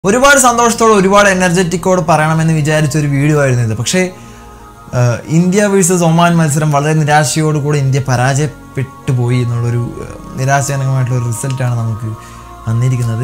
ഒരുപാട് സന്തോഷത്തോടെ ഒരുപാട് എനർജറ്റിക്കോട് പറയണമെന്ന് വിചാരിച്ച ഒരു വീഡിയോ ആയിരുന്നു ഇത് പക്ഷേ ആഹ്, ഇന്ത്യ വേഴ്സസ് ഒമാൻ മത്സരം വളരെ നിരാശയോടുകൂടി ഇന്ത്യ പരാജയപ്പെട്ടു പോയി എന്നുള്ളൊരു ആഹ്, നിരാശജനകമായിട്ടുള്ള ഒരു റിസൾട്ടാണ് നമുക്ക് വന്നിരിക്കുന്നത്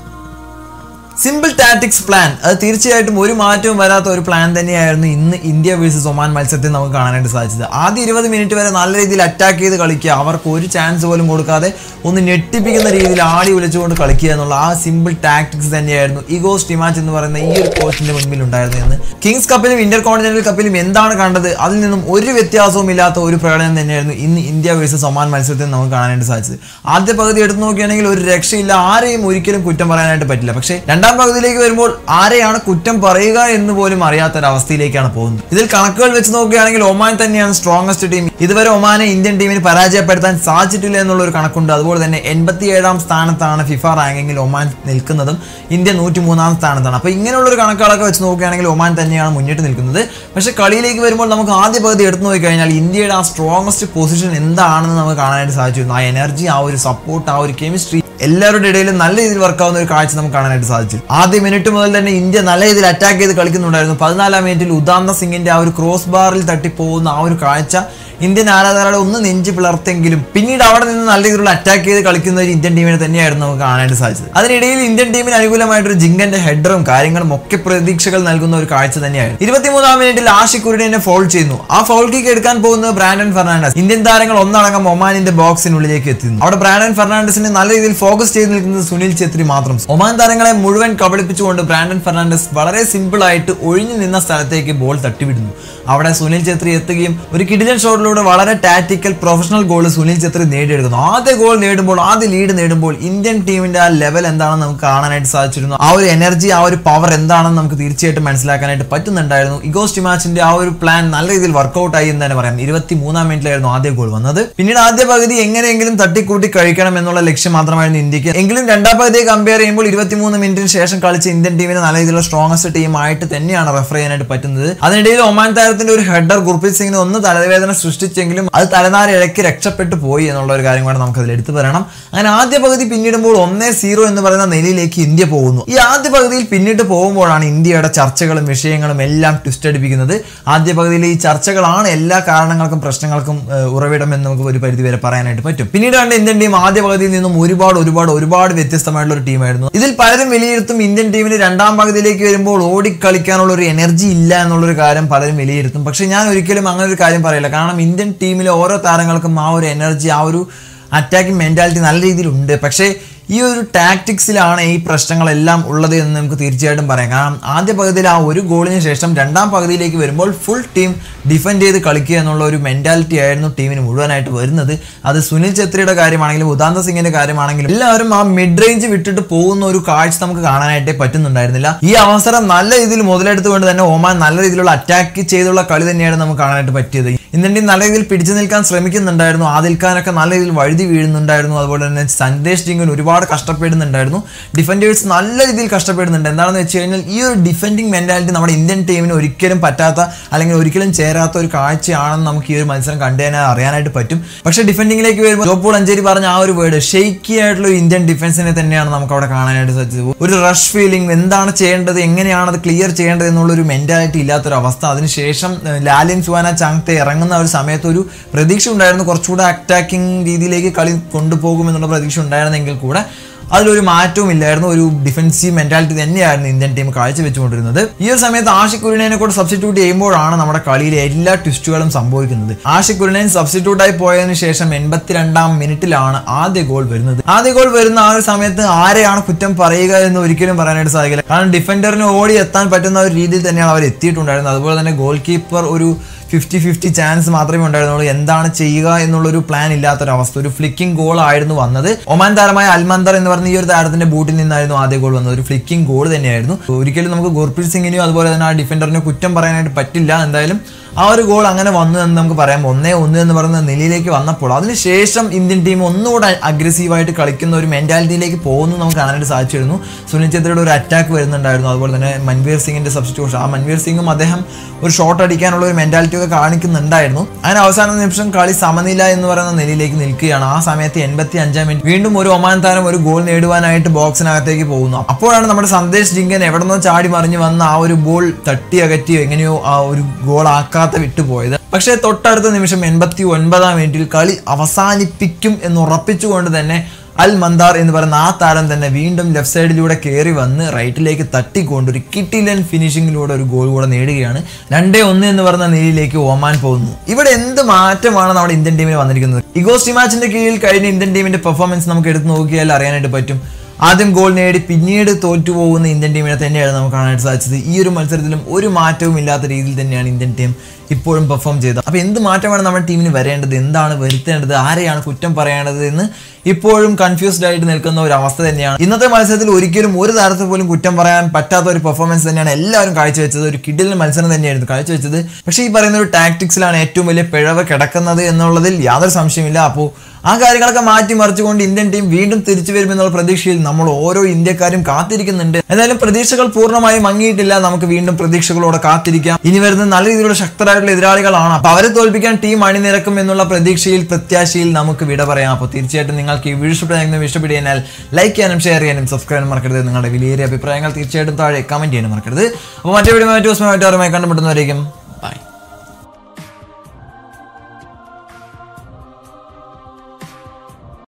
സിമ്പിൾ ടാറ്റിക്സ് പ്ലാൻ അത് തീർച്ചയായിട്ടും ഒരു മാറ്റവും വരാത്ത ഒരു പ്ലാൻ തന്നെയായിരുന്നു ഇന്ന് ഇന്ത്യ വേഴ്സസ് ഒമാൻ മത്സരത്തിൽ നമുക്ക് കാണാനായിട്ട് സാധിച്ചത് ആദ്യ ഇരുപത് മിനിറ്റ് വരെ നല്ല രീതിയിൽ അറ്റാക്ക് ചെയ്ത് കളിക്കുക അവർക്ക് ഒരു ചാൻസ് പോലും കൊടുക്കാതെ ഒന്ന് ഞെട്ടിപ്പിക്കുന്ന രീതിയിൽ ആടി വിളിച്ചുകൊണ്ട് കളിക്കുക എന്നുള്ള ആ സിമ്പിൾ ടാക്ടിക്സ് തന്നെയായിരുന്നു ഇഗോസ് ടിമാച്ച് എന്ന് പറയുന്ന ഈ ഒരു കോച്ചിന്റെ മുൻപിൽ ഉണ്ടായിരുന്നു എന്ന് കിങ്സ് കപ്പിലും ഇന്റർ കോണ്ടിനെന്റൽ കപ്പിലും എന്താണ് കണ്ടത് അതിൽ നിന്നും ഒരു വ്യത്യാസവും ഇല്ലാത്ത ഒരു പ്രകടനം തന്നെയായിരുന്നു ഇന്ന് ഇന്ത്യ വേഴ്സസ് ഒമാൻ മത്സരത്തിൽ നമുക്ക് കാണാനായിട്ട് സാധിച്ചത് ആദ്യ പകുതി എടുത്തു നോക്കുകയാണെങ്കിൽ ഒരു രക്ഷയില്ല ആരെയും ഒരിക്കലും കുറ്റം പറയാനായിട്ട് പറ്റില്ല പക്ഷേ രണ്ടാം പകുതിയിലേക്ക് വരുമ്പോൾ ആരെയാണ് കുറ്റം പറയുക എന്ന് പോലും അറിയാത്ത ഒരു അവസ്ഥയിലേക്കാണ് പോകുന്നത് ഇതിൽ കണക്കുകൾ വെച്ച് നോക്കുകയാണെങ്കിൽ ഒമാൻ തന്നെയാണ് സ്ട്രോങ്ങസ്റ്റ് ടീം ഇതുവരെ ഒമാനെ ഇന്ത്യൻ ടീമിന് പരാജയപ്പെടുത്താൻ സാധിച്ചിട്ടില്ല എന്നുള്ള ഒരു കണക്കുണ്ട് അതുപോലെ തന്നെ എൺപത്തി ഏഴാം സ്ഥാനത്താണ് ഫിഫ റാങ്കിങ്ങിൽ ഒമാൻ നിൽക്കുന്നതും ഇന്ത്യ നൂറ്റി മൂന്നാം സ്ഥാനത്താണ് അപ്പോൾ ഇങ്ങനെയുള്ള ഒരു കണക്കുകളൊക്കെ വെച്ച് നോക്കുകയാണെങ്കിൽ ഒമാൻ തന്നെയാണ് മുന്നിട്ട് നിൽക്കുന്നത് പക്ഷേ കളിയിലേക്ക് വരുമ്പോൾ നമുക്ക് ആദ്യ പകുതി എടുത്തു നോക്കി കഴിഞ്ഞാൽ ഇന്ത്യയുടെ ആ സ്ട്രോങ്ങസ്റ്റ് പൊസിഷൻ എന്താണെന്ന് നമുക്ക് കാണാനായിട്ട് സാധിച്ചിരുന്നു ആ എനർജി ആ ഒരു സപ്പോർട്ട് ആ ഒരു കെമിസ്ട്രി എല്ലാവരുടെ ഇടയിലും നല്ല രീതിയിൽ വർക്കാവുന്ന ഒരു കാഴ്ച നമുക്ക് കാണാനായിട്ട് സാധിച്ചു ആദ്യ മിനിറ്റ് മുതൽ തന്നെ ഇന്ത്യ നല്ല രീതിയിൽ അറ്റാക്ക് ചെയ്ത് കളിക്കുന്നുണ്ടായിരുന്നു പതിനാലാം മിനിറ്റിൽ ഉദാന്ത സിംഗിന്റെ ആ ഒരു ക്രോസ് ബാറിൽ തട്ടിപ്പോകുന്ന ആ ഒരു കാഴ്ച ഇന്ത്യൻ ആരാധകരുടെ ഒന്ന് നെഞ്ച് പിളർത്തെങ്കിലും പിന്നീട് അവിടെ നിന്ന് നല്ല രീതിയിലുള്ള അറ്റാക്ക് ചെയ്ത് കളിക്കുന്ന ഒരു ഇന്ത്യൻ ടീമിനെ തന്നെയായിരുന്നു നമുക്ക് കാണാനായിട്ട് സാധിച്ചത് അതിനിടയിൽ ഇന്ത്യൻ ടീമിന് അനുകൂലമായിട്ടൊരു ജിങ്കന്റെ ഹെഡറും കാര്യങ്ങളും ഒക്കെ പ്രതീക്ഷകൾ നൽകുന്ന ഒരു കാഴ്ച തന്നെയായിരുന്നു ഇരുപത്തിമൂന്നാം മിനിറ്റിൽ ആഷിഖ് കുരുടിനെ ഫോൾ ചെയ്യുന്നു ആ ഫോൾ കിക്ക് എടുക്കാൻ പോകുന്നത് ബ്രാൻഡൻ ഫെർണാണ്ടസ് ഇന്ത്യൻ താരങ്ങൾ ഒന്നടങ്കം ഒമാനിന്റെ ബോക്സിനുള്ളിലേക്ക് എത്തുന്നു അവിടെ ബ്രാൻഡൻ ഫെർണാണ്ടസിനെ നല്ല രീതിയിൽ ഫോക്കസ് ചെയ്ത് നിൽക്കുന്നത് സുനിൽ ഛേത്രി മാത്രം ഒമാൻ താരങ്ങളെ മുഴുവൻ കബളിപ്പിച്ചുകൊണ്ട് ബ്രാൻഡൻ ഫെർണാണ്ടസ് വളരെ സിമ്പിൾ ആയിട്ട് ഒഴിഞ്ഞു നിന്ന സ്ഥലത്തേക്ക് ബോൾ തട്ടിവിടുന്നു അവിടെ സുനിൽ ഛേത്രി എത്തുകയും ഒരു കിടിലൻ ഷോട്ടിലൂടെ വളരെ tactical professional goal Sunil Chhetri നേടിയെടുക്കുന്നു ആദ്യ ഗോൾ നേടുമ്പോൾ ആദ്യ ലീഡ് നേടുമ്പോൾ ഇന്ത്യൻ ടീമിന്റെ ആ ലെവൽ എന്താണെന്ന് നമുക്ക് കാണാനായിട്ട് സാധിച്ചിരുന്നു ആ ഒരു എനർജി ആ ഒരു പവർ എന്താണെന്ന് നമുക്ക് തീർച്ചയായിട്ടും മനസ്സിലാക്കാനായിട്ട് പറ്റുന്നുണ്ടായിരുന്നു ഇഗോസ് ടിമാച്ചിന്റെ ആ ഒരു പ്ലാൻ നല്ല രീതിയിൽ വർക്കൗട്ട് ആയി എന്ന് തന്നെ പറയാം ഇരുപത്തി മൂന്നാം മിനിറ്റിലായിരുന്നു ആദ്യ ഗോൾ വന്നത് പിന്നീട് ആദ്യ പകുതി എങ്ങനെയെങ്കിലും തട്ടിക്കൂട്ടി കഴിക്കണം എന്നുള്ള ലക്ഷ്യം മാത്രമായിരുന്നു ഇന്ത്യക്ക് എങ്കിലും രണ്ടാം പകുതിയെ കമ്പയർ ചെയ്യുമ്പോൾ ഇരുപത്തിമൂന്ന് മിനിറ്റിന് ശേഷം കളിച്ച ഇന്ത്യൻ ടീമിന് നല്ല രീതിയിലുള്ള സ്ട്രോങ്ങസ്റ്റ് ടീമായിട്ട് തന്നെയാണ് റെഫർ ചെയ്യാനായിട്ട് പറ്റുന്നത് അതിനിടയിൽ ഒമാൻ താരത്തിന്റെ ഒരു ഹെഡർ ഗുർപ്രീത് സിംഗിന് ഒന്ന് തലവേദന സൃഷ്ടിച്ചെങ്കിലും അത് തലനാര ഇടയ്ക്ക് രക്ഷപ്പെട്ടു പോയി എന്നുള്ള ഒരു കാര്യം കൂടെ നമുക്ക് അതിൽ എടുത്തു പറയണം അങ്ങനെ ആദ്യ പകുതി പിന്നിടുമ്പോൾ ഒന്നേ സീറോ എന്ന് പറയുന്ന നിലയിലേക്ക് ഇന്ത്യ പോകുന്നു ഈ ആദ്യ പകുതിയിൽ പിന്നിട്ട് പോകുമ്പോഴാണ് ഇന്ത്യയുടെ ചർച്ചകളും വിഷയങ്ങളും എല്ലാം ട്വിസ്റ്റ് അടിപ്പിക്കുന്നത് ആദ്യ പകുതിയിലെ ഈ ചർച്ചകളാണ് എല്ലാ കാരണങ്ങൾക്കും പ്രശ്നങ്ങൾക്കും ഏഹ്, ഉറവിടം എന്ന് നമുക്ക് ഒരു പരിധി വരെ പറയാനായിട്ട് പറ്റും പിന്നീട് കണ്ട ഇന്ത്യൻ ടീം ആദ്യ പകുതിയിൽ നിന്നും ഒരുപാട് ഒരുപാട് ഒരുപാട് വ്യത്യസ്തമായിട്ടുള്ള ഒരു ടീമായിരുന്നു ഇതിൽ പലരും വിലയിരുത്തും ഇന്ത്യൻ ടീമിന് രണ്ടാം പകുതിയിലേക്ക് വരുമ്പോൾ ഓടിക്കളിക്കാനുള്ള ഒരു എനർജി ഇല്ല എന്നുള്ളൊരു കാര്യം പലരും വിലയിരുത്തും പക്ഷെ ഞാൻ ഒരിക്കലും അങ്ങനെ ഒരു കാര്യം പറയില്ല കാരണം ഇന്ത്യൻ ടീമിലെ ഓരോ താരങ്ങൾക്കും ആ ഒരു എനർജി ആ ഒരു അറ്റാക്കിംഗ് മെന്റാലിറ്റി നല്ല രീതിയിലുണ്ട് പക്ഷേ ഈ ഒരു ടാക്ടിക്സിലാണ് ഈ പ്രശ്നങ്ങളെല്ലാം ഉള്ളത് എന്ന് നമുക്ക് തീർച്ചയായിട്ടും പറയാം കാരണം ആദ്യ പകുതിയിൽ ആ ഒരു ഗോളിന് ശേഷം രണ്ടാം പകുതിയിലേക്ക് വരുമ്പോൾ ഫുൾ ടീം ഡിഫെൻഡ് ചെയ്ത് കളിക്കുക എന്നുള്ള ഒരു മെന്റാലിറ്റി ആയിരുന്നു ടീമിന് മുഴുവനായിട്ട് വരുന്നത് അത് സുനിൽ ഛത്രിയുടെ കാര്യമാണെങ്കിലും ഉദാന്ത സിംഗിന്റെ കാര്യമാണെങ്കിലും എല്ലാവരും ആ മിഡ് റേഞ്ച് വിട്ടിട്ട് പോകുന്ന ഒരു കാഴ്ച നമുക്ക് കാണാനായിട്ടേ പറ്റുന്നുണ്ടായിരുന്നില്ല ഈ അവസരം നല്ല രീതിയിൽ മുതലെടുത്തുകൊണ്ട് തന്നെ ഒമാൻ നല്ല രീതിയിലുള്ള അറ്റാക്ക് ചെയ്തുള്ള കളി തന്നെയാണ് നമുക്ക് കാണാനായിട്ട് പറ്റിയത് ഇന്ത്യൻ ടീം നല്ല രീതിയിൽ പിടിച്ചു നിൽക്കാൻ ശ്രമിക്കുന്നുണ്ടായിരുന്നു ആദിൽ ഖാനൊക്കെ നല്ല രീതിയിൽ വഴുതി വീഴുന്നുണ്ടായിരുന്നു അതുപോലെ തന്നെ സന്ദേശ് ജിങ്കൻ ഒരുപാട് കഷ്ടപ്പെടുന്നുണ്ടായിരുന്നു ഡിഫൻഡേഴ്സ് നല്ല രീതിയിൽ കഷ്ടപ്പെടുന്നുണ്ട് എന്താണെന്ന് വെച്ച് കഴിഞ്ഞാൽ ഈ ഒരു ഡിഫെൻഡിങ് മെന്റാലിറ്റി നമ്മുടെ ഇന്ത്യൻ ടീമിന് ഒരിക്കലും പറ്റാത്ത അല്ലെങ്കിൽ ഒരിക്കലും ചേരാത്ത ഒരു കാഴ്ചയാണെന്ന് നമുക്ക് ഈ ഒരു മത്സരം കണ്ടു കഴിഞ്ഞാൽ അറിയാനായിട്ട് പറ്റും പക്ഷേ ഡിഫെൻഡിങ്ങിലേക്ക് വരുമ്പോൾ ജോപ്പോൾ അഞ്ചേരി പറഞ്ഞ ആ ഒരു വേർഡ് ഷെയ്ക്കി ആയിട്ടുള്ള ഒരു ഇന്ത്യൻ ഡിഫൻസിനെ തന്നെയാണ് നമുക്ക് അവിടെ കാണാനായിട്ട് സാധിച്ചത് ഒരു റഷ് ഫീലിംഗ് എന്താണ് ചെയ്യേണ്ടത് എങ്ങനെയാണ് അത് ക്ലിയർ ചെയ്യേണ്ടത് എന്നുള്ള ഒരു മെന്റാലിറ്റി ഇല്ലാത്തൊരു അവസ്ഥ അതിനുശേഷം ഏഹ്, ലാലിൻ സുവാന ചാങ്തെ ഇറങ്ങുന്ന ഒരു സമയത്ത് ഒരു പ്രതീക്ഷ ഉണ്ടായിരുന്നു കുറച്ചുകൂടെ അറ്റാക്കിംഗ് രീതിയിലേക്ക് കളി കൊണ്ടുപോകുമെന്നുള്ള പ്രതീക്ഷ ഉണ്ടായിരുന്നെങ്കിൽ കൂടെ അതിലൊരു മാറ്റവും ഇല്ലായിരുന്നു ഒരു ഡിഫൻസീവ് മെന്റാലിറ്റി തന്നെയായിരുന്നു ഇന്ത്യൻ ടീം കാഴ്ചവെച്ചുകൊണ്ടിരുന്നത് ഈ ഒരു സമയത്ത് ആഷിഖ് കുരുണേനെ കൂടെ സബ്സ്റ്റിറ്റ്യൂട്ട് ചെയ്യുമ്പോഴാണ് നമ്മുടെ കളിയിലെ എല്ലാ ട്വിസ്റ്റുകളും സംഭവിക്കുന്നത് ആഷിഖ് കുരുണേൻ സബ്സ്റ്റിറ്റ്യൂട്ട് ആയി പോയതിനു ശേഷം എൺപത്തിരണ്ടാം മിനിറ്റിലാണ് ആദ്യ ഗോൾ വരുന്നത് ആദ്യ ഗോൾ വരുന്ന ആ ഒരു സമയത്ത് ആരെയാണ് കുറ്റം പറയുക എന്ന് ഒരിക്കലും പറയാനായിട്ട് സാധിക്കില്ല കാരണം ഡിഫൻഡറിന് ഓടി എത്താൻ പറ്റുന്ന ഒരു രീതിയിൽ തന്നെയാണ് അവർ എത്തിയിട്ടുണ്ടായിരുന്നത് അതുപോലെ തന്നെ ഗോൾ കീപ്പർ ഒരു ഫിഫ്റ്റി ഫിഫ്റ്റി ചാൻസ് മാത്രമേ ഉണ്ടായിരുന്നുള്ളൂ എന്താണ് ചെയ്യുക എന്നുള്ളൊരു പ്ലാൻ ഇല്ലാത്തൊരവസ്ഥ ഒരു ഫ്ലിക്കിംഗ് ഗോൾ ആയിരുന്നു വന്നത് ഒമാൻ താരമായ അൽമന്ദർ എന്ന് പറഞ്ഞ ഈ ഒരു താരത്തിന്റെ ബൂട്ടിൽ നിന്നായിരുന്നു ആദ്യ ഗോൾ വന്നത് ഒരു ഫ്ലിക്കിംഗ് ഗോൾ തന്നെയായിരുന്നു ഒരിക്കലും നമുക്ക് ഗുർപ്രീത് സിംഗിനെയോ അതുപോലെ തന്നെ ആ ഡിഫൻഡറിനെയോ കുറ്റം പറയാനായിട്ട് പറ്റില്ല എന്തായാലും ആ ഒരു ഗോൾ അങ്ങനെ വന്നു എന്ന് നമുക്ക് പറയാം ഒന്നേ ഒന്ന് എന്ന് പറയുന്ന നിലയിലേക്ക് വന്നപ്പോൾ അതിനുശേഷം ഇന്ത്യൻ ടീം ഒന്നുകൂടെ അഗ്രസീവായിട്ട് കളിക്കുന്ന ഒരു മെന്റാലിറ്റിയിലേക്ക് പോകുന്നു നമുക്ക് കാണാനായിട്ട് സാധിച്ചിരുന്നു സുനിൽ ഛേത്രിയുടെ ഒരു അറ്റാക്ക് വരുന്നുണ്ടായിരുന്നു അതുപോലെ തന്നെ മൻവീർ സിംഗിന്റെ സബ്സ്റ്റിറ്റ്യൂഷൻ ആ മൻവീർ സിംഗും അദ്ദേഹം ഒരു ഷോട്ട് അടിക്കാനുള്ള ഒരു മെന്റാലിറ്റി ഒക്കെ കാണിക്കുന്നുണ്ടായിരുന്നു അങ്ങനെ അവസാന നിമിഷം കളി സമനില എന്ന് പറയുന്ന നിലയിലേക്ക് നിൽക്കുകയാണ് ആ സമയത്ത് എൺപത്തി അഞ്ചാം മിനിറ്റ് വീണ്ടും ഒരു ഒമാൻ താരം ഒരു ഗോൾ നേടുവാനായിട്ട് ബോക്സിനകത്തേക്ക് പോകുന്നു അപ്പോഴാണ് നമ്മുടെ സന്ദേശ് ജിങ്കൻ എവിടെന്നോ ചാടി മറിഞ്ഞു വന്ന ആ ഒരു ബോൾ തട്ടി അകറ്റിയോ എങ്ങനെയോ ആ ഒരു ഗോൾ ആക്കാത്ത വിട്ടുപോയത് പക്ഷേ തൊട്ടടുത്ത നിമിഷം എൺപത്തി ഒൻപതാം മിനിറ്റിൽ കളി അവസാനിപ്പിക്കും എന്ന് ഉറപ്പിച്ചുകൊണ്ട് തന്നെ അൽ മന്ദാർ എന്ന് പറയുന്ന ആ താരം തന്നെ വീണ്ടും ലെഫ്റ്റ് സൈഡിലൂടെ കയറി വന്ന് റൈറ്റിലേക്ക് തട്ടിക്കൊണ്ട് ഒരു കിട്ടിലൻ ഫിനിഷിങ്ങിലൂടെ ഒരു ഗോൾ കൂടെ നേടുകയാണ് രണ്ടേ ഒന്ന് എന്ന് പറയുന്ന നിലയിലേക്ക് ഒമാൻ പോകുന്നു ഇവിടെ എന്ത് മാറ്റമാണ് നമ്മുടെ ഇന്ത്യൻ ടീമിന് വന്നിരിക്കുന്നത് ഇഗോസ്റ്റി മാച്ചിന്റെ കീഴിൽ കഴിഞ്ഞ ഇന്ത്യൻ ടീമിന്റെ പെർഫോമൻസ് നമുക്ക് എടുത്ത് നോക്കിയാൽ അറിയാനായിട്ട് പറ്റും ആദ്യം ഗോൾ നേടി പിന്നീട് തോറ്റു പോകുന്ന ഇന്ത്യൻ ടീമിനെ തന്നെയാണ് നമുക്ക് കാണാനായിട്ട് സാധിച്ചത് ഈ ഒരു മത്സരത്തിലും ഒരു മാറ്റവും ഇല്ലാത്ത രീതിയിൽ തന്നെയാണ് ഇന്ത്യൻ ടീം ഇപ്പോഴും പെർഫോം ചെയ്തത് അപ്പോൾ എന്ത് മാറ്റമാണ് നമ്മുടെ ടീമിന് വരേണ്ടത് എന്താണ് വരുത്തേണ്ടത് ആരെയാണ് കുറ്റം പറയേണ്ടത് എന്ന് ഇപ്പോഴും കൺഫ്യൂസ്ഡ് ആയിട്ട് നിൽക്കുന്ന ഒരു അവസ്ഥ തന്നെയാണ് ഇന്നത്തെ മത്സരത്തിൽ ഒരിക്കലും ഒരു താരത്തെ പോലും കുറ്റം പറയാൻ പറ്റാത്ത ഒരു പെർഫോമൻസ് തന്നെയാണ് എല്ലാവരും കാഴ്ചവെച്ചത് ഒരു കിഡിലിന് മത്സരം തന്നെയായിരുന്നു കാഴ്ചവെച്ചത് പക്ഷേ ഈ പറയുന്ന ഒരു ടാക്ടിക്സിലാണ് ഏറ്റവും വലിയ പിഴവ് കിടക്കുന്നത് എന്നുള്ളതിൽ യാതൊരു സംശയമില്ല അപ്പോൾ ആ കാര്യങ്ങളൊക്കെ മാറ്റി മറിച്ചുകൊണ്ട് ഇന്ത്യൻ ടീം വീണ്ടും തിരിച്ചു വരുമെന്നുള്ള പ്രതീക്ഷയിൽ നമ്മൾ ഓരോ ഇന്ത്യക്കാരും കാത്തിരിക്കുന്നുണ്ട് എന്തായാലും പ്രതീക്ഷകൾ പൂർണ്ണമായും മങ്ങിയിട്ടില്ല നമുക്ക് വീണ്ടും പ്രതീക്ഷകളോടെ കാത്തിരിക്കാം ഇനി വരുന്ന നല്ല രീതിയിലുള്ള ശക്തരായിട്ടുള്ള എതിരാളികളാണ് അപ്പൊ അവരെ തോൽപ്പിക്കാൻ ടീം അണിനിരക്കും എന്നുള്ള പ്രതീക്ഷയിൽ പ്രത്യാശയിൽ നമുക്ക് വിട പറയാം അപ്പോൾ തീർച്ചയായിട്ടും നിങ്ങൾക്ക് ഈ വീഡിയോ ഇഷ്ടപ്പെടുന്ന ഇഷ്ടപ്പെട്ടു കഴിഞ്ഞാൽ ലൈക്ക് ചെയ്യാനും ഷെയർ ചെയ്യാനും സബ്സ്ക്രൈബ് ചെയ്യാനും മറക്കരുത് നിങ്ങളുടെ വിലയേറിയ അഭിപ്രായങ്ങൾ തീർച്ചയായിട്ടും താഴെ കമന്റ് ചെയ്യാനും മറക്കരുത് അപ്പോൾ മറ്റേ വീഡിയോ മറ്റു ദിവസമായിട്ട് കണ്ടുമുട്ടുന്നവരേക്കും